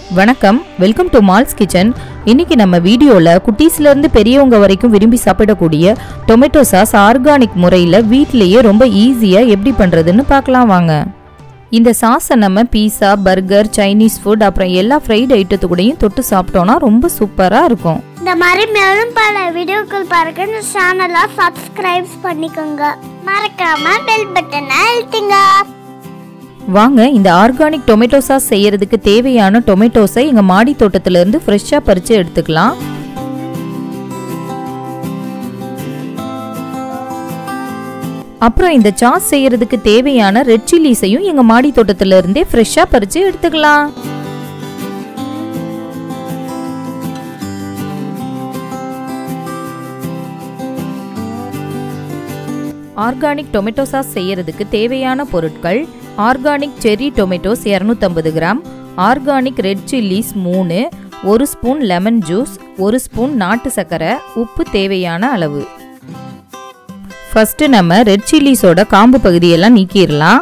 வணக்கம் welcome to malls kitchen இன்னைக்கு நம்ம வீடியோவில் குட்டீஸ்லேருந்து பெரியவங்க வரைக்கும் விரும்பி சாப்பிடக்கூடிய டொமேட்டோ சாஸ் ஆர்கானிக் முறையில் வீட்டிலேயே ரொம்ப ஈஸியாக எப்படி பண்ணுறதுன்னு பார்க்கலாம் வாங்க இந்த சாஸை நம்ம பீஸா பர்கர் சைனீஸ் ஃபுட் அப்புறம் எல்லா ஃப்ரைட் ஐட்டத்து கூடயும் தொட்டு சாப்பிட்டோன்னா ரொம்ப சூப்பராக இருக்கும் இந்த மாதிரி மேலும் பல வீடியோக்கள் பாருங்க இந்த சேனலை சப்ஸ்கிரைப் பண்ணிக்கோங்க மறக்காம பெல் பட்டனை அழுத்துங்க வாங்க இந்த ஆர்கானிக் டொமேட்டோ சாஸ் செய்யறதுக்கு தேவையான டொமேட்டோஸை எங்கள் மாடி தோட்டத்திலேருந்து ஃப்ரெஷ்ஷாக பறித்து எடுத்துக்கலாம் அப்புறம் இந்த சாஸ் செய்யறதுக்கு தேவையான ரெட் சில்லிஸையும் எங்கள் மாடி தோட்டத்துல இருந்தே ஃப்ரெஷ்ஷாக பறித்து எடுத்துக்கலாம் ஆர்கானிக் டொமேட்டோ சாஸ் செய்யறதுக்கு தேவையான பொருட்கள் ஆர்கானிக் செர்ரி டொமேட்டோஸ் இரநூத்தம்பது கிராம் ஆர்கானிக் ரெட் சில்லிஸ் மூணு ஒரு ஸ்பூன் லெமன் ஜூஸ் ஒரு ஸ்பூன் நாட்டு சர்க்கரை உப்பு தேவையான அளவு ஃபர்ஸ்ட் நம்ம ரெட் சில்லிஸோட காம்பு பகுதியெல்லாம் நீக்கிடலாம்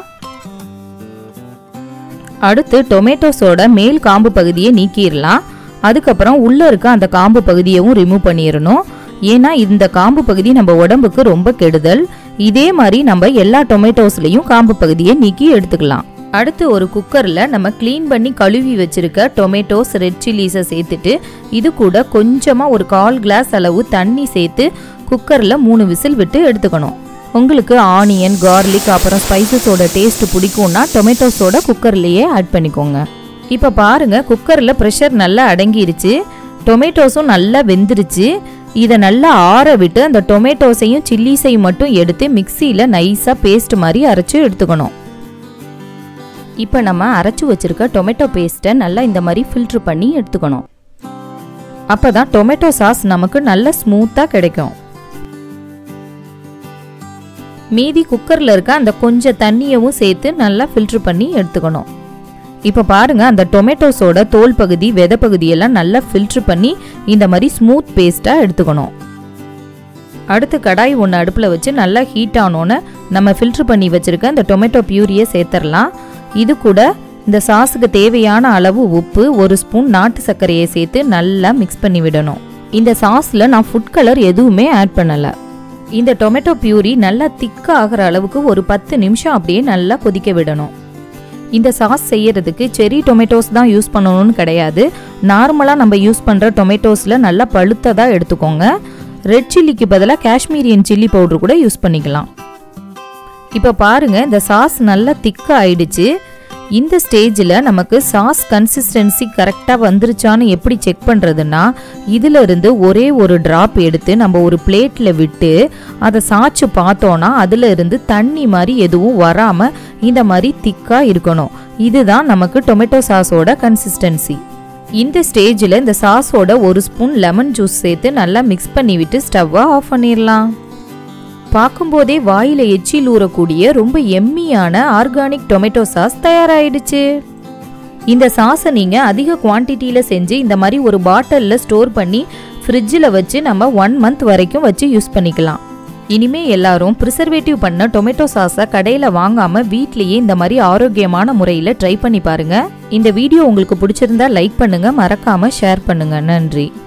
அடுத்து டொமேட்டோஸோட மேல் காம்பு பகுதியை நீக்கிடலாம் அதுக்கப்புறம் உள்ளே இருக்க அந்த காம்பு பகுதியவும் ரிமூவ் பண்ணிடணும் ஏன்னா இந்த காம்பு பகுதி நம்ம உடம்புக்கு ரொம்ப கெடுதல் இதே மாதிரி நம்ம எல்லா டொமேட்டோஸ்லையும் காம்பு பகுதியை நீக்கி எடுத்துக்கலாம் அடுத்து ஒரு குக்கரில் நம்ம க்ளீன் பண்ணி கழுவி வச்சிருக்க டொமேட்டோஸ் ரெட் சில்லிஸை சேர்த்துட்டு இது கூட கொஞ்சமாக ஒரு கால் கிளாஸ் அளவு தண்ணி சேர்த்து குக்கரில் மூணு விசில் விட்டு எடுத்துக்கணும் உங்களுக்கு ஆனியன் கார்லிக் அப்புறம் ஸ்பைசஸோட டேஸ்ட் பிடிக்கும்னா டொமேட்டோஸோட குக்கர்லேயே ஆட் பண்ணிக்கோங்க இப்போ பாருங்க குக்கரில் ப்ரெஷர் நல்லா அடங்கிருச்சு டொமேட்டோஸும் நல்லா வெந்துருச்சு இதை நல்லா ஆற விட்டு அந்த டொமேட்டோஸையும் சில்லிஸையும் மட்டும் எடுத்து மிக்சியில் நைஸாக பேஸ்ட் மாதிரி அரைச்சி எடுத்துக்கணும் இப்போ நம்ம அரைச்சி வச்சிருக்க டொமேட்டோ பேஸ்ட்டை நல்லா இந்த மாதிரி ஃபில்ட்ரு பண்ணி எடுத்துக்கணும் அப்போ தான் டொமேட்டோ சாஸ் நமக்கு நல்ல ஸ்மூத்தாக கிடைக்கும் மீதி குக்கரில் இருக்க அந்த கொஞ்சம் தண்ணியவும் சேர்த்து நல்லா ஃபில்ட்ரு பண்ணி எடுத்துக்கணும் இப்போ பாருங்க அந்த டொமேட்டோஸோட தோல் பகுதி விதை பகுதியெல்லாம் நல்லா ஃபில்ட்ரு பண்ணி இந்த மாதிரி ஸ்மூத் பேஸ்ட்டாக எடுத்துக்கணும் அடுத்து கடாய் ஒன்று அடுப்பில் வச்சு நல்லா ஹீட் ஆனோன்னு நம்ம ஃபில்ட்ரு பண்ணி வச்சுருக்க இந்த டொமேட்டோ பியூரியை சேர்த்துடலாம் இது கூட இந்த சாஸுக்கு தேவையான அளவு உப்பு ஒரு ஸ்பூன் நாட்டு சர்க்கரையை சேர்த்து நல்லா மிக்ஸ் பண்ணி விடணும் இந்த சாஸில் நான் ஃபுட் கலர் எதுவுமே ஆட் பண்ணலை இந்த டொமேட்டோ பியூரி நல்லா திக்காக ஆகிற அளவுக்கு ஒரு பத்து நிமிஷம் அப்படியே நல்லா கொதிக்க விடணும் இந்த சாஸ் செய்யறதுக்கு செரி டொமேட்டோஸ் தான் யூஸ் பண்ணணும்னு கிடையாது நார்மலாக நம்ம யூஸ் பண்ணுற டொமேட்டோஸில் நல்லா பழுத்ததாக எடுத்துக்கோங்க ரெட் சில்லிக்கு பதிலாக காஷ்மீரியன் சில்லி பவுடர் கூட யூஸ் பண்ணிக்கலாம் இப்போ பாருங்க இந்த சாஸ் நல்லா திக்காக ஆயிடுச்சு இந்த ஸ்டேஜில் நமக்கு சாஸ் கன்சிஸ்டன்சி கரெக்டாக வந்துருச்சான்னு எப்படி செக் பண்ணுறதுன்னா இதில் இருந்து ஒரே ஒரு ட்ராப் எடுத்து நம்ம ஒரு பிளேட்டில் விட்டு அதை சாய்ச்சி பார்த்தோன்னா அதில் இருந்து தண்ணி மாதிரி எதுவும் வராமல் இந்த மாதிரி திக்காக இருக்கணும் இதுதான் நமக்கு டொமேட்டோ சாஸோட கன்சிஸ்டன்சி இந்த ஸ்டேஜில் இந்த சாஸோட ஒரு ஸ்பூன் லெமன் ஜூஸ் சேர்த்து நல்லா மிக்ஸ் பண்ணி விட்டு ஸ்டவ்வை ஆஃப் பண்ணிடலாம் பார்க்கும்போதே வாயில எச்சில் ஊறக்கூடிய ரொம்ப எம்மியான ஆர்கானிக் டொமேட்டோ சாஸ் தயாராயிடுச்சு இந்த சாஸை நீங்கள் அதிக குவான்டிட்டியில் செஞ்சு இந்த மாதிரி ஒரு பாட்டிலில் ஸ்டோர் பண்ணி ஃப்ரிட்ஜில் வச்சு நம்ம ஒன் மந்த் வரைக்கும் வச்சு யூஸ் பண்ணிக்கலாம் இனிமே எல்லாரும் ப்ரிசர்வேட்டிவ் பண்ண டொமேட்டோ சாஸை கடையில் வாங்காமல் வீட்லேயே இந்த மாதிரி ஆரோக்கியமான முறையில் ட்ரை பண்ணி பாருங்க இந்த வீடியோ உங்களுக்கு பிடிச்சிருந்தா லைக் பண்ணுங்க மறக்காம ஷேர் பண்ணுங்க நன்றி